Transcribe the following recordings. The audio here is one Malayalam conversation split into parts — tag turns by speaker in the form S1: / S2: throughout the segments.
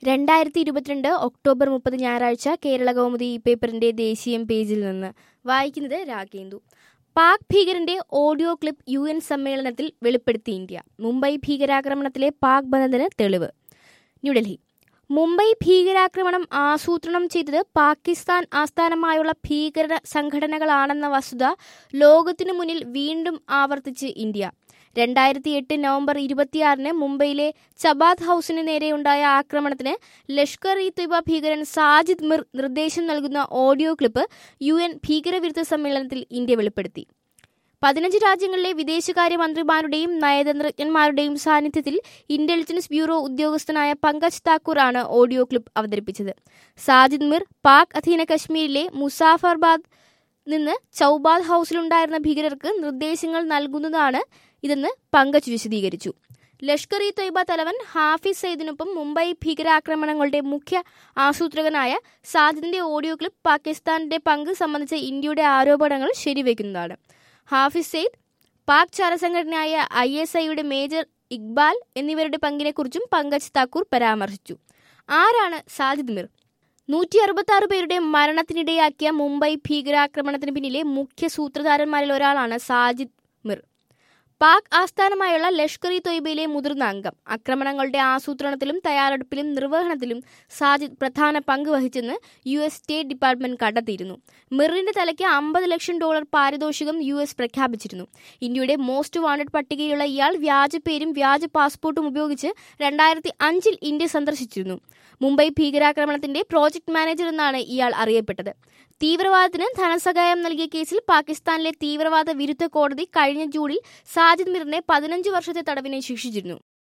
S1: രണ്ടായിരത്തി ഇരുപത്തിരണ്ട് ഒക്ടോബർ മുപ്പത് ഞായറാഴ്ച കേരള കൗമുദി ഈ പേപ്പറിന്റെ ദേശീയം പേജിൽ നിന്ന് വായിക്കുന്നത് രാഗേന്ദു പാക് ഭീകരന്റെ ഓഡിയോ ക്ലിപ്പ് യു എൻ സമ്മേളനത്തിൽ വെളിപ്പെടുത്തി ഇന്ത്യ മുംബൈ ഭീകരാക്രമണത്തിലെ പാക് ബന്ധത്തിന് തെളിവ് ന്യൂഡൽഹി മുംബൈ ഭീകരാക്രമണം ആസൂത്രണം ചെയ്തത് പാകിസ്ഥാൻ ആസ്ഥാനമായുള്ള ഭീകര സംഘടനകളാണെന്ന വസ്തുത ലോകത്തിനു മുന്നിൽ വീണ്ടും ആവർത്തിച്ച് ഇന്ത്യ രണ്ടായിരത്തി എട്ട് നവംബർ ഇരുപത്തിയാറിന് മുംബൈയിലെ ചബാത് ഹൌസിന് നേരെയുണ്ടായ ആക്രമണത്തിന് ലഷ്കർ ഇ ത്വയ്ബ ഭീകരൻ സാജിദ് മിർ നിർദ്ദേശം നൽകുന്ന ഓഡിയോ ക്ലിപ്പ് യു എൻ ഭീകരവിരുദ്ധ സമ്മേളനത്തിൽ ഇന്ത്യ വെളിപ്പെടുത്തി പതിനഞ്ച് രാജ്യങ്ങളിലെ വിദേശകാര്യമന്ത്രിമാരുടെയും നയതന്ത്രജ്ഞന്മാരുടെയും സാന്നിധ്യത്തിൽ ഇന്റലിജൻസ് ബ്യൂറോ ഉദ്യോഗസ്ഥനായ പങ്കജ് താക്കൂർ ആണ് ഓഡിയോ ക്ലിപ്പ് അവതരിപ്പിച്ചത് സാജിദ് മിർ പാക് അധീന കശ്മീരിലെ മുസാഫർബാദ് നിന്ന് ചൌബാദ് ഹൌസിലുണ്ടായിരുന്ന ഭീകരർക്ക് നിർദ്ദേശങ്ങൾ നൽകുന്നതാണ് ഇതെന്ന് പങ്കജ് വിശദീകരിച്ചു ലഷ്കർ ഇ തൊയ്ബ തലവൻ ഹാഫിസ് സയ്യിദിനൊപ്പം മുംബൈ ഭീകരാക്രമണങ്ങളുടെ മുഖ്യ ആസൂത്രകനായ സാജിദിന്റെ ഓഡിയോ ക്ലിപ്പ് പാകിസ്ഥാന്റെ പങ്ക് സംബന്ധിച്ച ഇന്ത്യയുടെ ആരോപണങ്ങൾ ശരിവെക്കുന്നതാണ് ഹാഫിസ് സെയ്ദ് പാക് ചാരസംഘടനയായ ഐ എസ് ഐയുടെ മേജർ ഇക്ബാൽ എന്നിവരുടെ പങ്കിനെക്കുറിച്ചും പങ്കജ് താക്കൂർ പരാമർശിച്ചു ആരാണ് സാജിദ് മിർ നൂറ്റി അറുപത്തി ആറ് പേരുടെ മരണത്തിനിടയാക്കിയ മുംബൈ ഭീകരാക്രമണത്തിന് പിന്നിലെ മുഖ്യ സൂത്രധാരന്മാരിൽ ഒരാളാണ് സാജിദ് മിർ പാക് ആസ്ഥാനമായുള്ള ലഷ്കർ ഇ തൊയ്ബയിലെ മുതിർന്ന അംഗം ആക്രമണങ്ങളുടെ ആസൂത്രണത്തിലും തയ്യാറെടുപ്പിലും നിർവഹണത്തിലും സാജിദ് പ്രധാന പങ്ക് വഹിച്ചെന്ന് യു എസ് സ്റ്റേറ്റ് ഡിപ്പാർട്ട്മെന്റ് കണ്ടെത്തിയിരുന്നു മിറിന്റെ തലയ്ക്ക് അമ്പത് ലക്ഷം ഡോളർ പാരിതോഷികം യു എസ് പ്രഖ്യാപിച്ചിരുന്നു ഇന്ത്യയുടെ മോസ്റ്റ് വാണ്ടഡ് പട്ടികയിലുള്ള ഇയാൾ വ്യാജ പേരും വ്യാജ പാസ്പോർട്ടും ഉപയോഗിച്ച് രണ്ടായിരത്തി അഞ്ചിൽ ഇന്ത്യ സന്ദർശിച്ചിരുന്നു മുംബൈ ഭീകരാക്രമണത്തിന്റെ പ്രോജക്ട് മാനേജർ എന്നാണ് ഇയാൾ അറിയപ്പെട്ടത് തീവ്രവാദത്തിന് ധനസഹായം നൽകിയ കേസിൽ പാകിസ്ഥാനിലെ തീവ്രവാദ വിരുദ്ധ കോടതി കഴിഞ്ഞ ജൂണിൽ സാജിദ് മിറിനെ പതിനഞ്ച് വർഷത്തെ തടവിനെ ശിക്ഷിച്ചിരുന്നു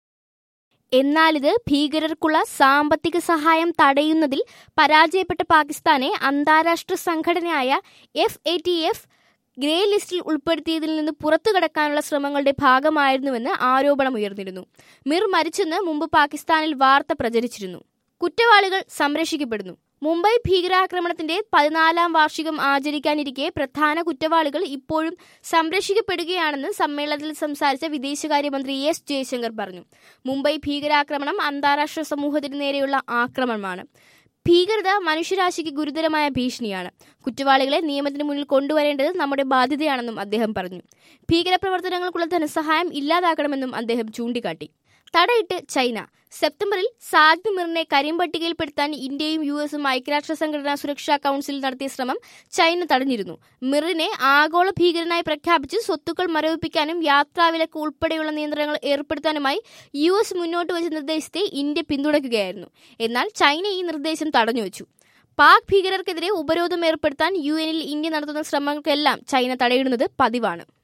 S1: എന്നാലിത് ഭീകരർക്കുള്ള സാമ്പത്തിക സഹായം തടയുന്നതിൽ പരാജയപ്പെട്ട പാകിസ്ഥാനെ അന്താരാഷ്ട്ര സംഘടനയായ F A T F grey ലിസ്റ്റിൽ ഉൾപ്പെടുത്തിയതിൽ നിന്ന് പുറത്തു കടക്കാനുള്ള ശ്രമങ്ങളുടെ ഭാഗമായിരുന്നുവെന്ന് ആരോപണമുയർന്നിരുന്നു മിർ മരിച്ചെന്ന് മുമ്പ് പാകിസ്ഥാനിൽ വാർത്ത പ്രചരിച്ചിരുന്നു കുറ്റവാളികൾ സംരക്ഷിക്കപ്പെടുന്നു മുംബൈ ഭീകരാക്രമണത്തിന്റെ പതിനാലാം വാർഷികം ആചരിക്കാനിരിക്കെ പ്രധാന കുറ്റവാളികൾ ഇപ്പോഴും സംരക്ഷിക്കപ്പെടുകയാണെന്ന് സമ്മേളനത്തിൽ സംസാരിച്ച വിദേശകാര്യമന്ത്രി എസ് ജയശങ്കർ പറഞ്ഞു മുംബൈ ഭീകരാക്രമണം അന്താരാഷ്ട്ര സമൂഹത്തിന് നേരെയുള്ള ആക്രമണമാണ് ഭീകരത മനുഷ്യരാശിക്ക് ഗുരുതരമായ ഭീഷണിയാണ് കുറ്റവാളികളെ നിയമത്തിന് മുന്നിൽ കൊണ്ടുവരേണ്ടത് നമ്മുടെ ബാധ്യതയാണെന്നും അദ്ദേഹം പറഞ്ഞു ഭീകരപ്രവർത്തനങ്ങൾക്കുള്ള ധനസഹായം ഇല്ലാതാക്കണമെന്നും അദ്ദേഹം ചൂണ്ടിക്കാട്ടി തടയിട്ട് ചൈന സെപ്റ്റംബറിൽ സാജിദ് മിറിനെ കരിമ്പട്ടികയിൽപ്പെടുത്താൻ ഇന്ത്യയും യു എസും ഐക്യരാഷ്ട്ര സംഘടനാ സുരക്ഷാ കൌൺസിൽ നടത്തിയ ശ്രമം ചൈന തടഞ്ഞിരുന്നു മിറിനെ ആഗോള ഭീകരനായി പ്രഖ്യാപിച്ച് സ്വത്തുക്കൾ മരവിപ്പിക്കാനും യാത്രാവിലക്ക് ഉൾപ്പെടെയുള്ള നിയന്ത്രണങ്ങൾ ഏർപ്പെടുത്താനുമായി യു എസ് മുന്നോട്ട് വെച്ച നിർദ്ദേശത്തെ ഇന്ത്യ പിന്തുണയ്ക്കുകയായിരുന്നു എന്നാൽ ചൈന ഈ നിർദ്ദേശം തടഞ്ഞുവച്ചു പാക് ഭീകരർക്കെതിരെ ഉപരോധം ഏർപ്പെടുത്താൻ യു എനിൽ ഇന്ത്യ നടത്തുന്ന ശ്രമങ്ങൾക്കെല്ലാം ചൈന തടയിടുന്നത് പതിവാണ്